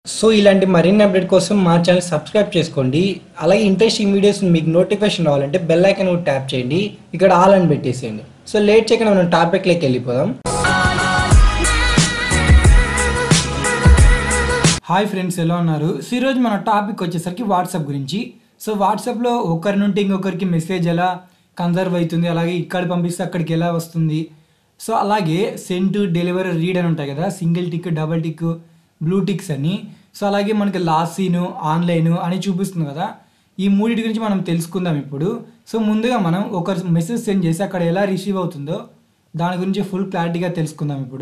so ఇలాంటి మరిన్ని update కోసం మా ఛానల్ సబ్స్క్రైబ్ చేసుకోండి అలాగే ఇంట్రెస్టింగ్ వీడియోస్ మీకు నోటిఫికేషన్ రావాలంటే బెల్ ఐకాన్ కూడా ట్యాప్ చేయండి ఇక్కడ ఆల్ అని పెట్టేసేయండి సో లేట్ చేయకుండా మనం టాపిక్లోకి వెళ్ళిపోదాం హాయ్ ఫ్రెండ్స్ ఎలా ఉన్నారు సో ఈరోజు మన టాపిక్ వచ్చేసరికి వాట్సాప్ గురించి సో వాట్సాప్లో ఒకరి నుండి ఇంకొకరికి మెసేజ్ ఎలా కన్సర్వ్ అవుతుంది అలాగే ఇక్కడ పంపిస్తే అక్కడికి ఎలా వస్తుంది సో అలాగే సెంట్ డెలివరీ రీడ్ అని ఉంటాయి కదా single tick double tick blue ticks అని సో అలాగే మనకి లాస్ట్ సీను ఆన్లైన్ అని చూపిస్తుంది కదా ఈ మూడింటి గురించి మనం తెలుసుకుందాం ఇప్పుడు సో ముందుగా మనం ఒక మెసేజ్ సెండ్ చేసి అక్కడ ఎలా రిసీవ్ అవుతుందో దాని గురించి ఫుల్ క్లారిటీగా తెలుసుకుందాం ఇప్పుడు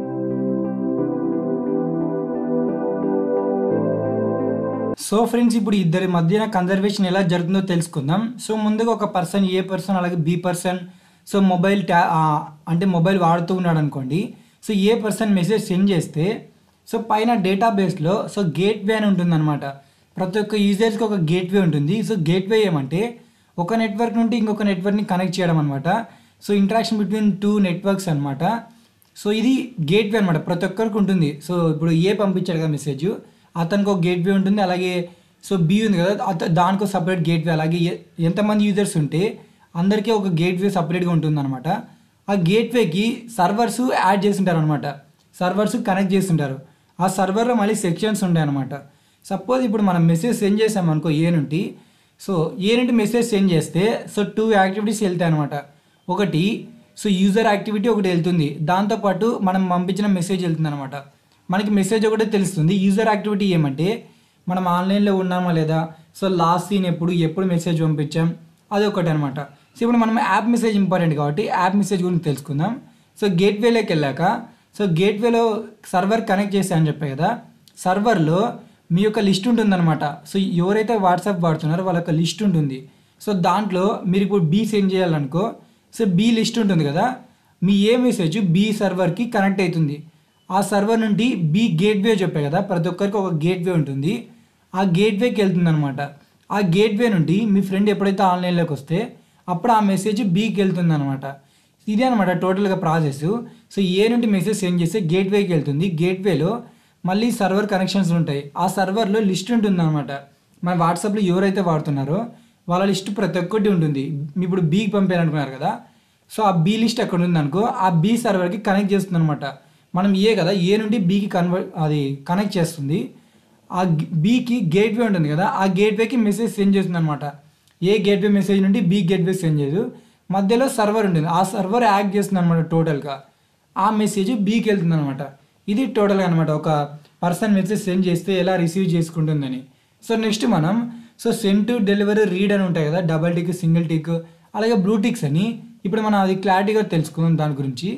సో ఫ్రెండ్స్ ఇప్పుడు ఇద్దరి మధ్యన కన్జర్వేషన్ ఎలా జరుగుతుందో తెలుసుకుందాం సో ముందుగా ఒక పర్సన్ ఏ పర్సన్ అలాగే బి పర్సన్ సో మొబైల్ ట్యా ఆ, అంటే మొబైల్ వాడుతూ ఉన్నాడు అనుకోండి so A person message send చేస్తే సో పైన డేటాబేస్లో సో గేట్వే అని ఉంటుందన్నమాట ప్రతి ఒక్క యూజర్స్కి ఒక గేట్వే ఉంటుంది సో గేట్వే ఏమంటే ఒక నెట్వర్క్ నుండి ఇంకొక నెట్వర్క్ని కనెక్ట్ చేయడం అనమాట so interaction between two networks అనమాట సో ఇది గేట్వే అనమాట ప్రతి ఒక్కరికి ఉంటుంది సో ఇప్పుడు ఏ పంపించాడు కదా మెసేజ్ అతనికి ఒక గేట్వే ఉంటుంది అలాగే సో బి ఉంది కదా అత దానికి ఒక సపరేట్ గేట్వే అలాగే ఎ- ఎంతమంది యూజర్స్ ఉంటే అందరికీ ఒక గేట్వే సపరేట్గా ఉంటుంది అనమాట ఆ గేట్వేకి సర్వర్స్ యాడ్ చేస్తుంటారు అనమాట సర్వర్స్ కనెక్ట్ చేస్తుంటారు ఆ సర్వర్లో మళ్ళీ సెక్షన్స్ ఉంటాయి అనమాట సపోజ్ ఇప్పుడు మనం మెసేజ్ సెండ్ చేసాం అనుకో ఏ నుండి సో ఏ నుండి మెసేజ్ సెండ్ చేస్తే సో టూ యాక్టివిటీస్ వెళ్తాయి అనమాట ఒకటి సో యూజర్ యాక్టివిటీ ఒకటి వెళ్తుంది దాంతోపాటు మనం పంపించిన మెసేజ్ వెళ్తుంది అనమాట మనకి మెసేజ్ ఒకటే తెలుస్తుంది యూజర్ యాక్టివిటీ ఏమంటే మనం ఆన్లైన్లో ఉన్నామా లేదా సో లాస్ట్ సీన్ ఎప్పుడు ఎప్పుడు మెసేజ్ పంపించాం అది ఒకటి అనమాట సో ఇప్పుడు మనం యాప్ మెసేజ్ ఇంపార్టెంట్ కాబట్టి యాప్ మెసేజ్ గురించి తెలుసుకుందాం సో గేట్వేలోకి వెళ్ళాక సో గేట్వేలో సర్వర్ కనెక్ట్ చేసా అని చెప్పాయి కదా సర్వర్లో మీ యొక్క లిస్ట్ ఉంటుందన్నమాట సో ఎవరైతే వాట్సాప్ వాడుతున్నారో వాళ్ళ యొక్క లిస్ట్ ఉంటుంది సో దాంట్లో మీరు ఇప్పుడు బీ సెండ్ చేయాలనుకో సో బీ లిస్ట్ ఉంటుంది కదా మీ ఏ మెసేజ్ బీ సర్వర్కి కనెక్ట్ అవుతుంది ఆ సర్వర్ నుండి బీ గేట్వే చెప్పాయి కదా ప్రతి ఒక్కరికి ఒక గేట్వే ఉంటుంది ఆ గేట్వేకి వెళ్తుంది అనమాట ఆ గేట్వే నుండి మీ ఫ్రెండ్ ఎప్పుడైతే ఆన్లైన్లోకి వస్తే అప్పుడు ఆ మెసేజ్ బీకి వెళ్తుంది అనమాట ఇదే అనమాట టోటల్గా ప్రాసెస్ సో ఏ నుండి మెసేజ్ సెండ్ చేస్తే గేట్వేకి వెళ్తుంది గేట్వేలో మళ్ళీ సర్వర్ కనెక్షన్స్ ఉంటాయి ఆ సర్వర్లో లిస్ట్ ఉంటుంది అనమాట మన వాట్సాప్లో ఎవరైతే వాడుతున్నారో వాళ్ళ లిస్ట్ ప్రతి ఒక్కటి ఉంటుంది ఇప్పుడు బీకి పంపారనుకున్నారు కదా సో ఆ బీ లిస్ట్ అక్కడ ఉంది అనుకో ఆ బీ సర్వర్కి కనెక్ట్ చేస్తుంది అనమాట మనం ఏ కదా ఏ నుండి బీకి కన్వర్ట్ అది కనెక్ట్ చేస్తుంది ఆ బీకి గేట్వే ఉంటుంది కదా ఆ గేట్వేకి మెసేజ్ సెండ్ చేస్తుంది అనమాట ఏ గేట్వే మెసేజ్ నుండి బీ గేట్వే సెండ్ చేయదు మధ్యలో సర్వర్ ఉంటుంది ఆ సర్వర్ యాక్ట్ చేస్తుంది అనమాట టోటల్గా ఆ మెసేజ్ బీకి వెళ్తుంది అనమాట ఇది టోటల్గా అనమాట ఒక పర్సన్ మెసేజ్ సెండ్ చేస్తే ఎలా రిసీవ్ చేసుకుంటుందని సో నెక్స్ట్ మనం so send to delivery read అని ఉంటాయి కదా డబల్ టిక్ సింగిల్ టిక్ అలాగే బ్లూ టిక్స్ అని ఇప్పుడు మనం అది క్లారిటీగా తెలుసుకుందాం దాని గురించి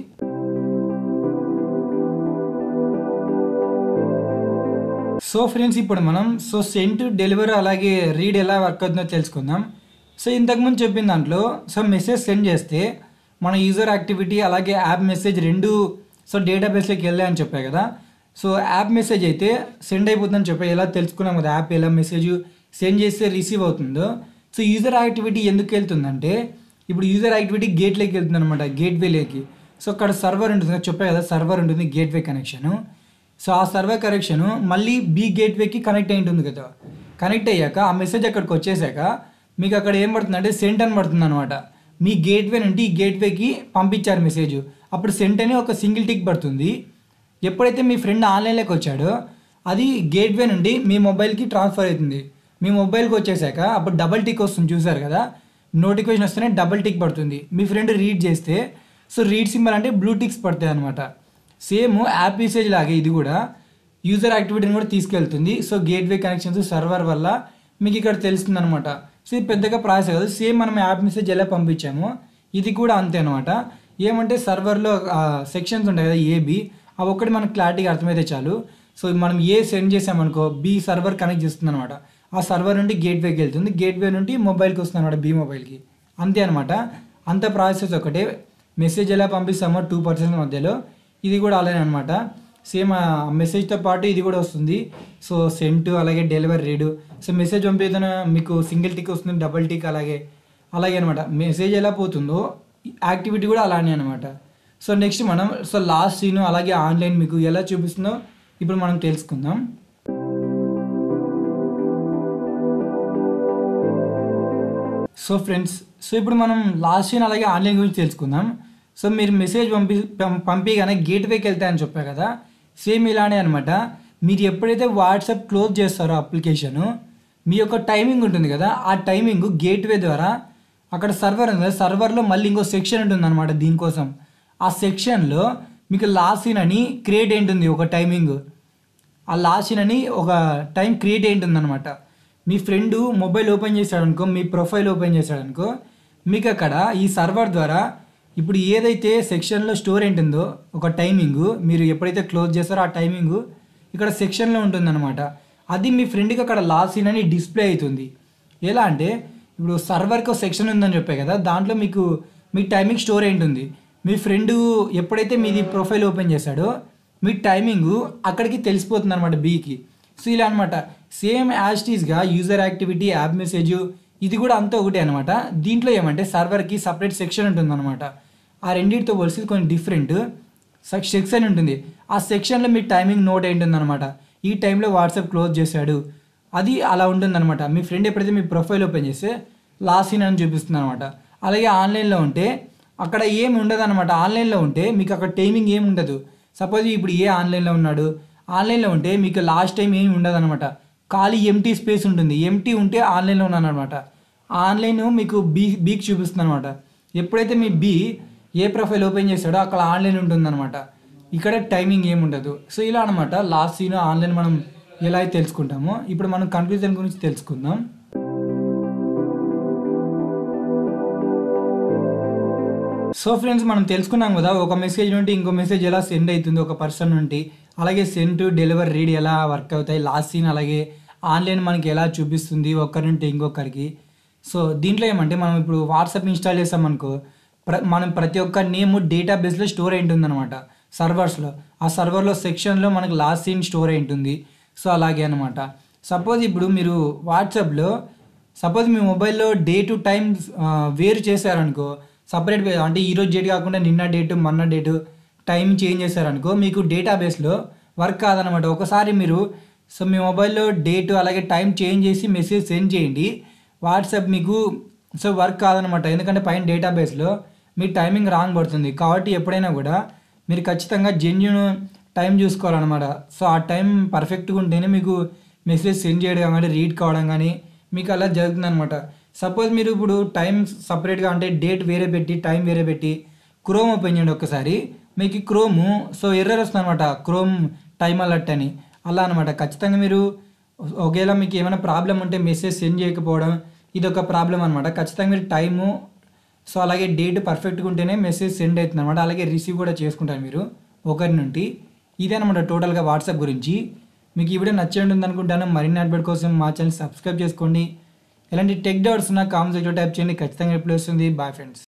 సో ఫ్రెండ్స్ ఇప్పుడు మనం సో సెంట్ డెలివరీ అలాగే రీడ్ ఎలా వర్క్ అవుతుందో తెలుసుకుందాం సో ఇంతకుముందు చెప్పిన దాంట్లో సో మెసేజ్ సెండ్ చేస్తే మన యూజర్ యాక్టివిటీ అలాగే యాప్ మెసేజ్ రెండు సో డేటాబేస్లోకి వెళ్ళాయని చెప్పాయి కదా సో యాప్ మెసేజ్ అయితే సెండ్ అయిపోతుందని చెప్పాయి ఎలా తెలుసుకున్నాం కదా యాప్ ఎలా మెసేజ్ సెండ్ చేస్తే రిసీవ్ అవుతుందో సో యూజర్ యాక్టివిటీ ఎందుకు వెళ్తుందంటే ఇప్పుడు యూజర్ యాక్టివిటీ గేట్లోకి వెళ్తుంది అనమాట గేట్వేలోకి సో అక్కడ సర్వర్ ఉంటుంది కదా చెప్పాయి కదా సర్వర్ ఉంటుంది గేట్వే కనెక్షను సో ఆ సర్వర్ కనెక్షన్ మళ్ళీ బీ గేట్వేకి కనెక్ట్ అయి ఉంటుంది కదా కనెక్ట్ అయ్యాక ఆ మెసేజ్ అక్కడికి వచ్చేసాక మీకు అక్కడ ఏం పడుతుంది అంటే సెంట్ అని పడుతుంది అనమాట మీ గేట్వే నుండి ఈ గేట్వేకి పంపించారు మెసేజ్ అప్పుడు సెంట్ అని ఒక సింగిల్ టిక్ పడుతుంది ఎప్పుడైతే మీ ఫ్రెండ్ ఆన్లైన్లోకి వచ్చాడో అది గేట్వే నుండి మీ మొబైల్కి ట్రాన్స్ఫర్ అవుతుంది మీ మొబైల్కి వచ్చేసాక అప్పుడు డబల్ టిక్ వస్తుంది చూసారు కదా నోటిఫికేషన్ వస్తేనే డబల్ టిక్ పడుతుంది మీ ఫ్రెండ్ రీడ్ చేస్తే సో రీడ్ సింబల్ అంటే బ్లూ టిక్స్ పడతాయి అనమాట సేమ్ యాప్ యూసేజ్ లాగే ఇది కూడా యూజర్ యాక్టివిటీని కూడా తీసుకెళ్తుంది సో గేట్వే కనెక్షన్స్ సర్వర్ వల్ల మీకు ఇక్కడ తెలుస్తుంది అనమాట సో ఇది పెద్దగా ప్రాసెస్ కాదు సేమ్ మనం యాప్ మెసేజ్ ఎలా పంపించామో ఇది కూడా అంతే అనమాట ఏమంటే సర్వర్లో సెక్షన్స్ ఉంటాయి కదా ఏబి అవి ఒక్కటి మనకు క్లారిటీగా అర్థమైతే చాలు సో మనం ఏ సెండ్ చేసామనుకో బి సర్వర్ కనెక్ట్ చేస్తుంది అనమాట ఆ సర్వర్ నుండి గేట్వేకి వెళ్తుంది గేట్వే నుండి మొబైల్కి వస్తుంది అనమాట బి మొబైల్కి అంతే అనమాట అంత ప్రాసెస్ ఒకటే మెసేజ్ ఎలా పంపిస్తామో టూ పర్సెంట్ మధ్యలో ఇది కూడా అలానే అనమాట సేమ్ ఆ మెసేజ్తో పాటు ఇది కూడా వస్తుంది సో సెంట్ అలాగే డెలివరీ రీడ్ సో మెసేజ్ పంపిన మీకు సింగిల్ టిక్ వస్తుంది డబుల్ టిక్ అలాగే అలాగే అనమాట మెసేజ్ ఎలా పోతుందో యాక్టివిటీ కూడా అలానే అనమాట సో నెక్స్ట్ మనం సో లాస్ట్ సీన్ అలాగే ఆన్లైన్ మీకు ఎలా చూపిస్తుందో ఇప్పుడు మనం తెలుసుకుందాం సో ఫ్రెండ్స్ సో ఇప్పుడు మనం లాస్ట్ ఇయర్ అలాగే ఆన్లైన్ గురించి తెలుసుకుందాం సో మీరు మెసేజ్ పంపి పం- పంపిగానే గేట్వేకి వెళ్తాయని చెప్పా కదా సేమ్ ఇలానే అనమాట మీరు ఎప్పుడైతే వాట్సాప్ క్లోజ్ చేస్తారో అప్లికేషను మీ యొక్క టైమింగ్ ఉంటుంది కదా ఆ టైమింగ్ గేట్వే ద్వారా అక్కడ సర్వర్ ఉంది కదా సర్వర్లో మళ్ళీ ఇంకో సెక్షన్ ఉంటుంది అనమాట దీనికోసం ఆ సెక్షన్లో మీకు లాస్ట్ ఇన్ అని క్రియేట్ ఉంటుంది ఒక టైమింగ్ ఆ లాస్ట్ అని ఒక టైం క్రియేట్ అయి ఉంటుందన్నమాట మీ ఫ్రెండ్ మొబైల్ ఓపెన్ చేశాడు అనుకో మీ ప్రొఫైల్ ఓపెన్ చేశాడు అనుకో మీకు అక్కడ ఈ సర్వర్ ద్వారా ఇప్పుడు ఏదైతే సెక్షన్లో స్టోర్ ఉంటుందో ఒక టైమింగ్ మీరు ఎప్పుడైతే క్లోజ్ చేస్తారో ఆ టైమింగ్ ఇక్కడ సెక్షన్లో ఉంటుందన్నమాట అది మీ ఫ్రెండ్కి అక్కడ లాస్ట్ ఇన్ అని డిస్ప్లే అవుతుంది ఎలా అంటే ఇప్పుడు సర్వర్కి ఒక సెక్షన్ ఉందని చెప్పే కదా దాంట్లో మీకు మీ టైమింగ్ స్టోర్ అయి ఉంటుంది మీ ఫ్రెండ్ ఎప్పుడైతే మీది ప్రొఫైల్ ఓపెన్ చేశాడో మీ టైమింగ్ అక్కడికి తెలిసిపోతుంది అనమాట బీకి సో ఇలా అనమాట సేమ్ యాజ్టీస్గా యూజర్ యాక్టివిటీ యాప్ మెసేజ్ ఇది కూడా అంతా ఒకటే అనమాట దీంట్లో ఏమంటే సర్వర్కి సపరేట్ సెక్షన్ ఉంటుంది అనమాట ఆ రెండింటితో పోలిసి కొంచెం డిఫరెంట్ సెక్షన్ ఉంటుంది ఆ సెక్షన్లో మీ టైమింగ్ నోట్ అయి ఉంటుంది అనమాట ఈ టైంలో వాట్సాప్ క్లోజ్ చేశాడు అది అలా ఉంటుందన్నమాట మీ ఫ్రెండ్ ఎప్పుడైతే మీ ప్రొఫైల్ ఓపెన్ చేస్తే లాస్ట్ ఇన్ అని చూపిస్తుంది అనమాట అలాగే ఆన్లైన్లో ఉంటే అక్కడ ఏమి ఉండదు అనమాట ఆన్లైన్లో ఉంటే మీకు అక్కడ టైమింగ్ ఏమి ఉండదు సపోజ్ ఇప్పుడు ఏ ఆన్లైన్లో ఉన్నాడు ఆన్లైన్లో ఉంటే మీకు లాస్ట్ టైం ఏమి ఉండదు అనమాట ఖాళీ ఎంటీ స్పేస్ ఉంటుంది ఎంటీ ఉంటే ఆన్లైన్లో ఉన్నాను అనమాట ఆన్లైన్ మీకు బీ బీక్ చూపిస్తుంది అనమాట ఎప్పుడైతే మీ బీ ఏ ప్రొఫైల్ ఓపెన్ చేస్తాడో అక్కడ ఆన్లైన్ ఉంటుందన్నమాట ఇక్కడ టైమింగ్ ఏమి ఉండదు సో ఇలా అనమాట లాస్ట్ సీన్ ఆన్లైన్ మనం ఎలా అయితే తెలుసుకుంటామో ఇప్పుడు మనం కన్ఫ్యూజన్ గురించి తెలుసుకుందాం సో ఫ్రెండ్స్ మనం తెలుసుకున్నాం కదా ఒక మెసేజ్ నుండి ఇంకో మెసేజ్ ఎలా సెండ్ అవుతుంది ఒక పర్సన్ నుండి అలాగే సెండ్ టు డెలివర్ రీడ్ ఎలా వర్క్ అవుతాయి లాస్ట్ సీన్ అలాగే ఆన్లైన్ మనకి ఎలా చూపిస్తుంది ఒకరి నుండి ఇంకొకరికి సో దీంట్లో ఏమంటే మనం ఇప్పుడు వాట్సాప్ ఇన్స్టాల్ చేసామనుకో ప్ర మనం ప్రతి ఒక్క నేమ్ డేటాబేస్లో స్టోర్ అయి ఉంటుంది అనమాట సర్వర్స్లో ఆ సర్వర్లో సెక్షన్లో మనకి లాస్ట్ సీన్ స్టోర్ అయి ఉంటుంది సో అలాగే అనమాట సపోజ్ ఇప్పుడు మీరు వాట్సాప్లో సపోజ్ మీ మొబైల్లో డే టు టైం వేరు చేశారనుకో సపరేట్ అంటే ఈరోజు డేట్ కాకుండా నిన్న డేటు మొన్న డేటు టైం చేంజ్ చేశారనుకో మీకు డేటాబేస్లో వర్క్ కాదనమాట ఒకసారి మీరు సో మీ మొబైల్లో డేటు అలాగే టైం చేంజ్ చేసి మెసేజ్ సెండ్ చేయండి వాట్సాప్ మీకు సో వర్క్ కాదనమాట ఎందుకంటే పైన డేటాబేస్లో మీ టైమింగ్ రాంగ్ పడుతుంది కాబట్టి ఎప్పుడైనా కూడా మీరు ఖచ్చితంగా జెన్యున్ టైం చూసుకోవాలన్నమాట సో ఆ టైం పర్ఫెక్ట్గా ఉంటేనే మీకు మెసేజ్ సెండ్ చేయడం కానీ రీడ్ కావడం కానీ మీకు అలా జరుగుతుంది అనమాట సపోజ్ మీరు ఇప్పుడు టైం సపరేట్గా అంటే డేట్ వేరే పెట్టి టైం వేరే పెట్టి క్రోమ్ ఓపెన్ చేయండి ఒక్కసారి మీకు క్రోము సో ఎర్రర్ వస్తుంది అనమాట క్రోమ్ టైం అలర్ట్ అని అలా అనమాట ఖచ్చితంగా మీరు ఒకవేళ మీకు ఏమైనా ప్రాబ్లం ఉంటే మెసేజ్ సెండ్ చేయకపోవడం ఇది ఒక ప్రాబ్లం అనమాట ఖచ్చితంగా మీరు టైము సో అలాగే డేట్ పర్ఫెక్ట్గా ఉంటేనే మెసేజ్ సెండ్ అవుతుంది అనమాట అలాగే రిసీవ్ కూడా చేసుకుంటారు మీరు ఒకరి నుండి ఇదే అనమాట టోటల్గా వాట్సాప్ గురించి మీకు ఈ వీడియో నచ్చే ఉంటుంది అనుకుంటాను మరిన్ని అప్డేట్ కోసం మా ఛానల్ సబ్స్క్రైబ్ చేసుకోండి ఇలాంటి టెక్ డౌట్స్ ఉన్న కామెంట్ సెక్టర్ టైప్ చేయండి ఖచ్చితంగా రిప్లై వస్తుంది బాయ్ ఫ్రెండ్స్